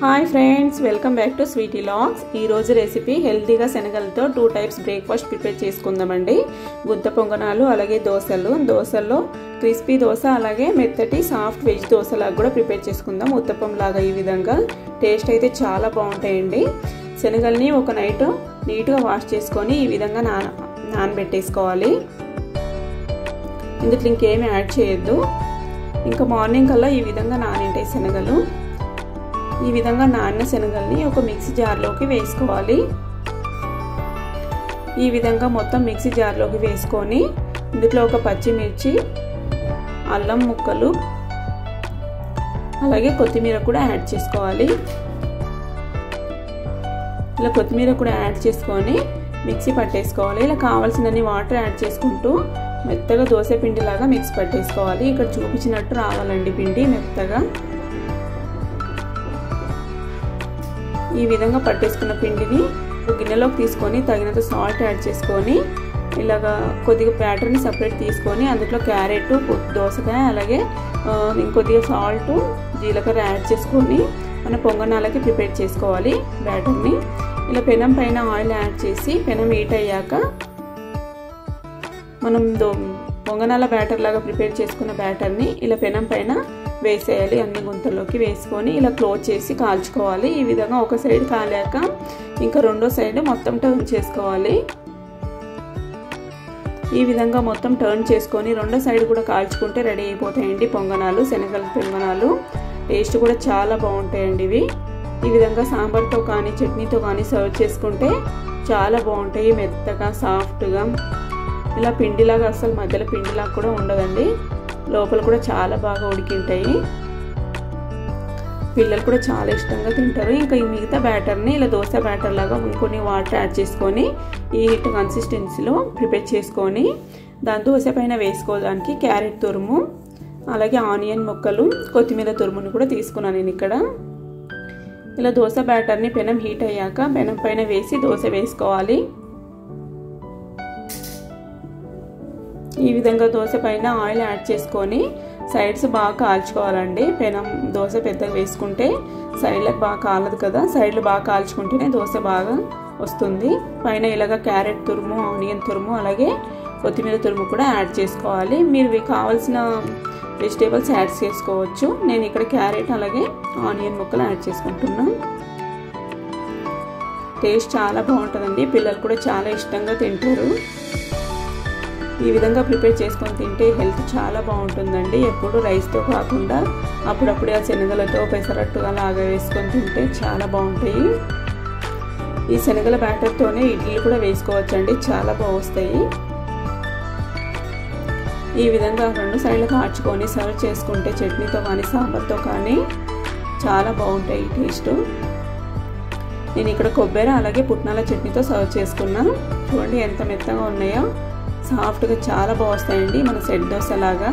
hi friends welcome back to Sweety logs ఈరోజు recipe హెల్తీగా శనగలతో టూ టైప్స్ బ్రేక్ఫాస్ట్ ప్రిపేర్ చేసుకుందామండి గుద్ద పొంగనాలు అలాగే దోశలు దోశల్లో క్రిస్పీ దోశ అలాగే మెత్తటి సాఫ్ట్ వెజ్ దోశలాగా కూడా ప్రిపేర్ చేసుకుందాం ఉత్తప్పం లాగా ఈ విధంగా టేస్ట్ అయితే చాలా బాగుంటాయండి శనగల్ని ఒక నైట్ నీట్గా వాష్ చేసుకొని ఈ విధంగా నాన నానబెట్టేసుకోవాలి ఇందులో ఇంకేమీ యాడ్ చేయొద్దు ఇంకా మార్నింగ్ కల్లా ఈ విధంగా నానింటాయి శనగలు ఈ విధంగా నాన్న శనగల్ని ఒక మిక్సీ జార్లోకి వేసుకోవాలి ఈ విధంగా మొత్తం మిక్సీ జార్లోకి వేసుకొని ఇందులో ఒక పచ్చిమిర్చి అల్లం ముక్కలు అలాగే కొత్తిమీర కూడా యాడ్ చేసుకోవాలి ఇలా కొత్తిమీర కూడా యాడ్ చేసుకొని మిక్సీ పట్టేసుకోవాలి ఇలా కావాల్సినన్ని వాటర్ యాడ్ చేసుకుంటూ మెత్తగా దోశ పిండిలాగా మిక్స్ పట్టేసుకోవాలి ఇక్కడ చూపించినట్టు రావాలండి పిండి మెత్తగా ఈ విధంగా పట్టేసుకున్న పిండిని గిన్నెలోకి తీసుకొని తగినంత సాల్ట్ యాడ్ చేసుకొని ఇలాగా కొద్దిగా బ్యాటర్ని సపరేట్ తీసుకొని అందులో క్యారెట్ దోసకాయ అలాగే ఇంకొద్దిగా సాల్ట్ జీలకర్ర యాడ్ చేసుకొని మన పొంగనాలకి ప్రిపేర్ చేసుకోవాలి బ్యాటర్ని ఇలా పెనం పైన ఆయిల్ యాడ్ చేసి పెనం హీట్ అయ్యాక మనం దో పొంగనాల బ్యాటర్ లాగా ప్రిపేర్ చేసుకున్న బ్యాటర్ని ఇలా పెనం పైన వేసేయాలి అన్ని గుంతల్లోకి వేసుకొని ఇలా క్లోజ్ చేసి కాల్చుకోవాలి ఈ విధంగా ఒక సైడ్ కాలాక ఇంకా రెండో సైడ్ మొత్తం టర్న్ చేసుకోవాలి ఈ విధంగా మొత్తం టర్న్ చేసుకొని రెండో సైడ్ కూడా కాల్చుకుంటే రెడీ అయిపోతాయండి పొంగనాలు శనగల పొంగనాలు టేస్ట్ కూడా చాలా బాగుంటాయండి ఇవి ఈ విధంగా సాంబార్తో కానీ చట్నీతో కానీ సర్వ్ చేసుకుంటే చాలా బాగుంటాయి మెత్తగా సాఫ్ట్గా ఇలా పిండిలాగా అసలు మధ్యలో పిండిలాగా కూడా ఉండదండి లోపల కూడా చాలా బాగా ఉడికింటాయి పిల్లలు కూడా చాలా ఇష్టంగా తింటారు ఇంకా ఈ మిగతా బ్యాటర్ని ఇలా దోశ బ్యాటర్ లాగా ఇంకొన్ని వాటర్ యాడ్ చేసుకొని ఈ హిట్ కన్సిస్టెన్సీలో ప్రిపేర్ చేసుకొని దాని దోశ పైన వేసుకోవడానికి క్యారెట్ తురుము అలాగే ఆనియన్ ముక్కలు కొత్తిమీర తురుమును కూడా తీసుకున్నాను నేను ఇక్కడ ఇలా దోశ బ్యాటర్ని పెనం హీట్ అయ్యాక పెనం పైన వేసి దోశ వేసుకోవాలి ఈ విధంగా దోశ పైన ఆయిల్ యాడ్ చేసుకొని సైడ్స్ బాగా కాల్చుకోవాలండి పెనం దోశ పెద్దగా వేసుకుంటే సైడ్లకు బాగా కాలదు కదా సైడ్లు బాగా కాల్చుకుంటేనే దోశ బాగా వస్తుంది పైన ఇలాగ క్యారెట్ తురుము ఆనియన్ తురుము అలాగే కొత్తిమీర తురుము కూడా యాడ్ చేసుకోవాలి మీరు కావాల్సిన వెజిటేబుల్స్ యాడ్ చేసుకోవచ్చు నేను ఇక్కడ క్యారెట్ అలాగే ఆనియన్ ముక్కలు యాడ్ చేసుకుంటున్నా టేస్ట్ చాలా బాగుంటుందండి పిల్లలు కూడా చాలా ఇష్టంగా తింటారు ఈ విధంగా ప్రిపేర్ చేసుకొని తింటే హెల్త్ చాలా బాగుంటుందండి ఎప్పుడు రైస్తో కాకుండా అప్పుడప్పుడే ఆ శనగలతో పెసరట్టు అలాగా వేసుకొని తింటే చాలా బాగుంటాయి ఈ శనగల బ్యాటర్తోనే ఇడ్లీ కూడా వేసుకోవచ్చండి చాలా బాగొస్తాయి ఈ విధంగా రెండు సైడ్లు కాచుకొని సర్వ్ చేసుకుంటే చట్నీతో కానీ సాంబార్తో కానీ చాలా బాగుంటాయి టేస్ట్ నేను ఇక్కడ కొబ్బరి అలాగే పుట్నాల చట్నీతో సర్వ్ చేసుకున్నా చూడండి ఎంత మెత్తగా ఉన్నాయో సాఫ్ట్గా చాలా బాగుస్తాయండి మన సెట్ దోశ లాగా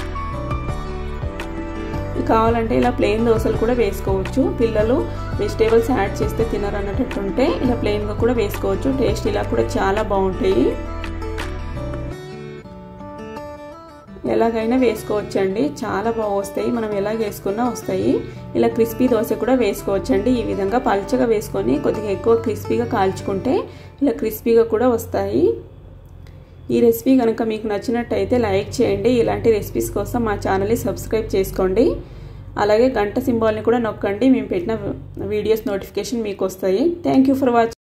కావాలంటే ఇలా ప్లెయిన్ దోశలు కూడా వేసుకోవచ్చు పిల్లలు వెజిటేబుల్స్ యాడ్ చేస్తే తినరు అన్నట్టుంటే ఇలా ప్లెయిన్గా కూడా వేసుకోవచ్చు టేస్ట్ ఇలా కూడా చాలా బాగుంటాయి ఎలాగైనా వేసుకోవచ్చండి చాలా బాగా వస్తాయి మనం ఎలా వేసుకున్నా వస్తాయి ఇలా క్రిస్పీ దోశ కూడా వేసుకోవచ్చండి ఈ విధంగా పల్చగా వేసుకొని కొద్దిగా ఎక్కువ క్రిస్పీగా కాల్చుకుంటే ఇలా క్రిస్పీగా కూడా వస్తాయి ఈ రెసిపీ కనుక మీకు నచ్చినట్టయితే లైక్ చేయండి ఇలాంటి రెసిపీస్ కోసం మా ఛానల్ని సబ్స్క్రైబ్ చేసుకోండి అలాగే గంట సింబాల్ని కూడా నొక్కండి మేము పెట్టిన వీడియోస్ నోటిఫికేషన్ మీకు వస్తాయి థ్యాంక్ ఫర్ వాచింగ్